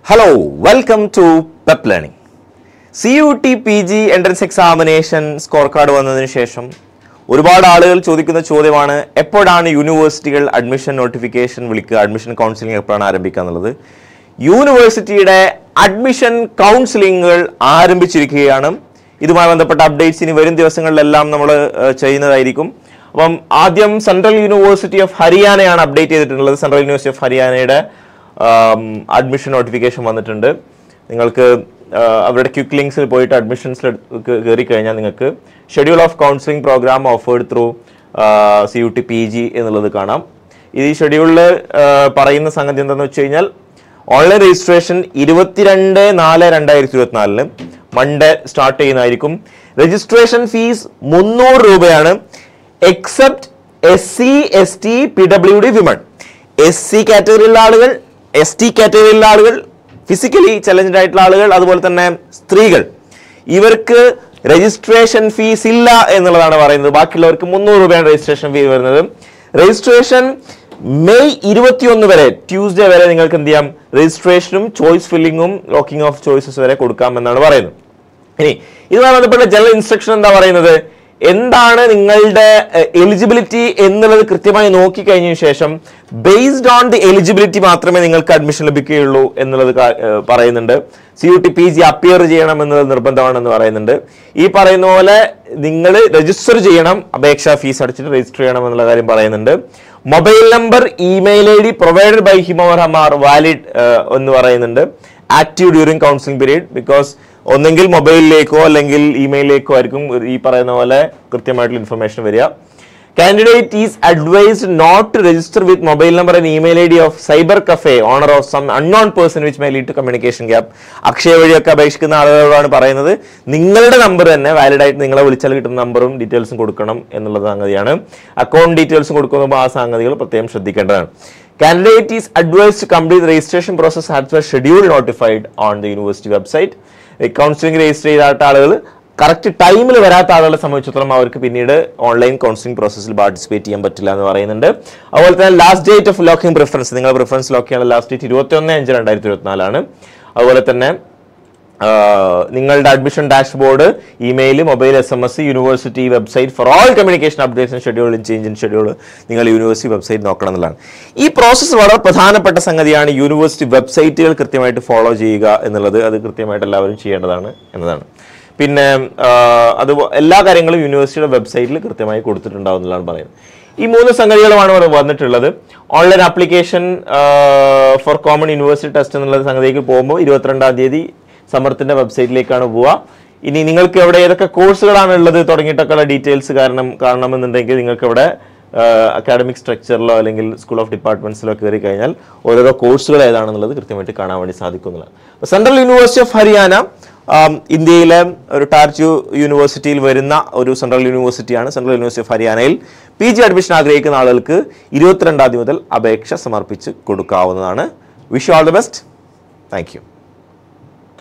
hello welcome to pep learning C U T P G entrance examination score card വന്നതിന് ശേഷം ഒരുപാട് ആളുകൾ ചോദിക്കുന്ന ചോദ്യമാണ് എപ്പോഴാണ് യൂണിവേഴ്സിറ്റികൾ അഡ്മിഷൻ നോട്ടിഫിക്കേഷൻ വിളിക്കുക അഡ്മിഷൻ കൗൺസിലിംഗ് എപ്പോഴാണ് ആരംഭിക്കുക എന്നുള്ളത് യൂണിവേഴ്സിറ്റിയുടെ അഡ്മിഷൻ കൗൺസിലിങ്ങുകൾ ആരംഭിച്ചിരിക്കുകയാണ് ഇതുമായി ബന്ധപ്പെട്ട അപ്ഡേറ്റ്സ് ഇനി വരും ദിവസങ്ങളിലെല്ലാം നമ്മൾ ചെയ്യുന്നതായിരിക്കും അപ്പം ആദ്യം സെൻട്രൽ യൂണിവേഴ്സിറ്റി ഓഫ് ഹരിയാനയാണ് അപ്ഡേറ്റ് ചെയ്തിട്ടുള്ളത് സെൻട്രൽ യൂണിവേഴ്സിറ്റി ഓഫ് ഹരിയാനയുടെ അഡ്മിഷൻ നോട്ടിഫിക്കേഷൻ വന്നിട്ടുണ്ട് നിങ്ങൾക്ക് ആ, അവരുടെ ക്വിക്ക് ലിങ്ക്സിൽ പോയിട്ട് അഡ്മിഷൻസിൽ കയറി കഴിഞ്ഞാൽ നിങ്ങൾക്ക് schedule of counselling programme offered through C U T P G എന്നുള്ളത് കാണാം ഈ ഷെഡ്യൂളിൽ പറയുന്ന സംഗതി എന്താണെന്ന് വെച്ച് കഴിഞ്ഞാൽ ഓൺലൈൻ രജിസ്ട്രേഷൻ ഇരുപത്തിരണ്ട് നാല് രണ്ടായിരത്തി ഇരുപത്തിനാലിന് മൺഡേ സ്റ്റാർട്ട് ചെയ്യുന്നതായിരിക്കും രജിസ്ട്രേഷൻ ഫീസ് മുന്നൂറ് രൂപയാണ് except S C S T P W D women S C കാറ്റഗറിയിലുള്ള ആളുകൾ എസ് ടി കാറ്റഗറിയിലുള്ള ആളുകൾ ഫിസിക്കലി ചലഞ്ചഡ് ആയിട്ടുള്ള ആളുകൾ അതുപോലെ തന്നെ സ്ത്രീകൾ ഇവർക്ക് രജിസ്ട്രേഷൻ ഫീസ് ഇല്ല എന്നുള്ളതാണ് പറയുന്നത് ബാക്കിയുള്ളവർക്ക് മുന്നൂറ് രൂപയാണ് രജിസ്ട്രേഷൻ ഫീ വരുന്നത് രജിസ്ട്രേഷൻ മെയ് ഇരുപത്തിയൊന്ന് വരെ ട്യൂസ്ഡേ വരെ നിങ്ങൾക്ക് എന്ത് ചെയ്യാം രജിസ്ട്രേഷനും ചോയ്സ് ഫില്ലിങ്ങും ലോക്കിംഗ് ഓഫ് ചോയ്സസ് വരെ കൊടുക്കാം എന്നാണ് പറയുന്നത് ഇനി ഇതുമായി ബന്ധപ്പെട്ട ജനറൽ ഇൻസ്ട്രക്ഷൻ എന്താ പറയുന്നത് എന്താണ് നിങ്ങളുടെ എലിജിബിലിറ്റി എന്നുള്ളത് കൃത്യമായി നോക്കി കഴിഞ്ഞതിന് ശേഷം ബേസ്ഡ് ഓൺ ദി എലിജിബിലിറ്റി മാത്രമേ നിങ്ങൾക്ക് അഡ്മിഷൻ ലഭിക്കുകയുള്ളൂ എന്നുള്ളത് കാ- ഏഹ് പറയുന്നുണ്ട് C U T P G appear ചെയ്യണം എന്നുള്ളത് നിർബന്ധമാണെന്ന് പറയുന്നുണ്ട് ഈ പറയുന്ന പോലെ നിങ്ങൾ രജിസ്റ്റർ ചെയ്യണം അപേക്ഷാ ഫീസ് അടച്ചിട്ട് രജിസ്റ്റർ ചെയ്യണം എന്നുള്ള കാര്യം പറയുന്നുണ്ട് mobile number email I D provided by ഹിമോർ ഹമാർ വാലിഡ് എന്ന് പറയുന്നുണ്ട് active during counselling period because ഒന്നെങ്കിൽ മൊബൈലിലേക്കോ അല്ലെങ്കിൽ ഇമെയിലിലേക്കോ ആയിരിക്കും ഈ പറയുന്ന പോലെ കൃത്യമായിട്ടുള്ള ഇൻഫർമേഷൻ വരിക candidate is advised not to register with mobile number and email I D of cyber cafe owner of some unknown person which my lead to communication gap Akshaya വഴിയൊക്കെ അപേക്ഷിക്കുന്ന ആളുകളോടാണ് പറയുന്നത് നിങ്ങളുടെ നമ്പർ തന്നെ വാലിഡ് ആയിട്ട് നിങ്ങളെ വിളിച്ചാൽ കിട്ടുന്ന നമ്പറും ഡീറ്റെയിൽസും കൊടുക്കണം എന്നുള്ള സംഗതിയാണ് അക്കൗണ്ട് ഡീറ്റെയിൽസും കൊടുക്കുമ്പോൾ ആ സംഗതികൾ പ്രത്യേകം ശ്രദ്ധിക്കേണ്ടതാണ് candidate is advised to complete registration process has a schedule notified on the university website counselling register ചെയ്താത്ത ആളുകൾ കറക്റ്റ് ടൈമിൽ വരാത്ത ആളുകളെ സംബന്ധിച്ചിടത്തോളം അവർക്ക് പിന്നീട് ഓൺലൈൻ കൗൺസിലിംഗ് പ്രോസസ്സിൽ പാർട്ടിസിപ്പേറ്റ് ചെയ്യാൻ പറ്റില്ല എന്ന് പറയുന്നുണ്ട് അതുപോലെ തന്നെ last date of locking preference നിങ്ങൾ പ്രിഫറൻസ് ലോക്ക് ചെയ്യാനുള്ള ലാസ്റ്റ് ഡേറ്റ് ഇരുപത്തി ഒന്ന് അഞ്ച് രണ്ടായിരത്തി ഇരുപത്തിനാലാണ് അതുപോലെ തന്നെ ആ, നിങ്ങളുടെ admission dashboard email mobile S M S university website for all communication updates schedule change in schedule നിങ്ങൾ യൂണിവേഴ്സിറ്റി വെബ്സൈറ്റ് നോക്കണം എന്നുള്ളതാണ് ഈ പ്രോസസ്സ് വളരെ പ്രധാനപ്പെട്ട സംഗതിയാണ് യൂണിവേഴ്സിറ്റി വെബ്സൈറ്റുകൾ കൃത്യമായിട്ട് ഫോളോ ചെയ്യുക എന്നുള്ളത് അത് കൃത്യമായിട്ട് എല്ലാവരും ചെയ്യേണ്ടതാണ് എന്നതാണ് പിന്നെ ആ, അത് എല്ലാ കാര്യങ്ങളും യൂണിവേഴ്സിറ്റിയുടെ വെബ്സൈറ്റിൽ കൃത്യമായി കൊടുത്തിട്ടുണ്ടാവും എന്നുള്ളതാണ് പറയുന്നത് ഈ മൂന്ന് സംഗതികളുമാണ് ഇവിടെ വന്നിട്ടുള്ളത് online application for common university test എന്നുള്ള സംഗതിക്ക് പോകുമ്പോൾ ഇരുപത്തിരണ്ടാം തീയതി സമർത്ഥത്തിന്റെ വെബ്സൈറ്റിലേക്കാണ് പോവുക ഇനി നിങ്ങൾക്ക് എവിടെ ഏതൊക്കെ കോഴ്സുകളാണ് ഉള്ളത് തുടങ്ങിയിട്ടൊക്കെയുള്ള ഡീറ്റെയിൽസ് കാരണം കാണണമെന്നുണ്ടെങ്കിൽ നിങ്ങൾക്ക് ഇവിടെ അക്കാഡമിക് സ്ട്രക്ചറിലോ അല്ലെങ്കിൽ സ്കൂൾ ഓഫ് ഡിപ്പാർട്ട്മെന്റ്സിലോ കയറി കഴിഞ്ഞാൽ ഓരോരോ കോഴ്സുകൾ ഏതാണെന്നുള്ളത് കൃത്യമായിട്ട് കാണാൻ വേണ്ടി സാധിക്കുന്നതാണ് അപ്പോൾ സെൻട്രൽ യൂണിവേഴ്സിറ്റി ഓഫ് ഹരിയാന ആം, ഇന്ത്യയിലെ ഒരു ടാർച്ച് യൂണിവേഴ്സിറ്റിയിൽ വരുന്ന ഒരു സെൻട്രൽ യൂണിവേഴ്സിറ്റിയാണ് സെൻട്രൽ യൂണിവേഴ്സിറ്റി ഓഫ് ഹരിയാനയിൽ പി ജി അഡ്മിഷൻ ആഗ്രഹിക്കുന്ന ആളുകൾക്ക് ഇരുപത്തിരണ്ടാം തീയതി മുതൽ അപേക്ഷ സമർപ്പിച്ച് കൊടുക്കാവുന്നതാണ് wish all the best thank U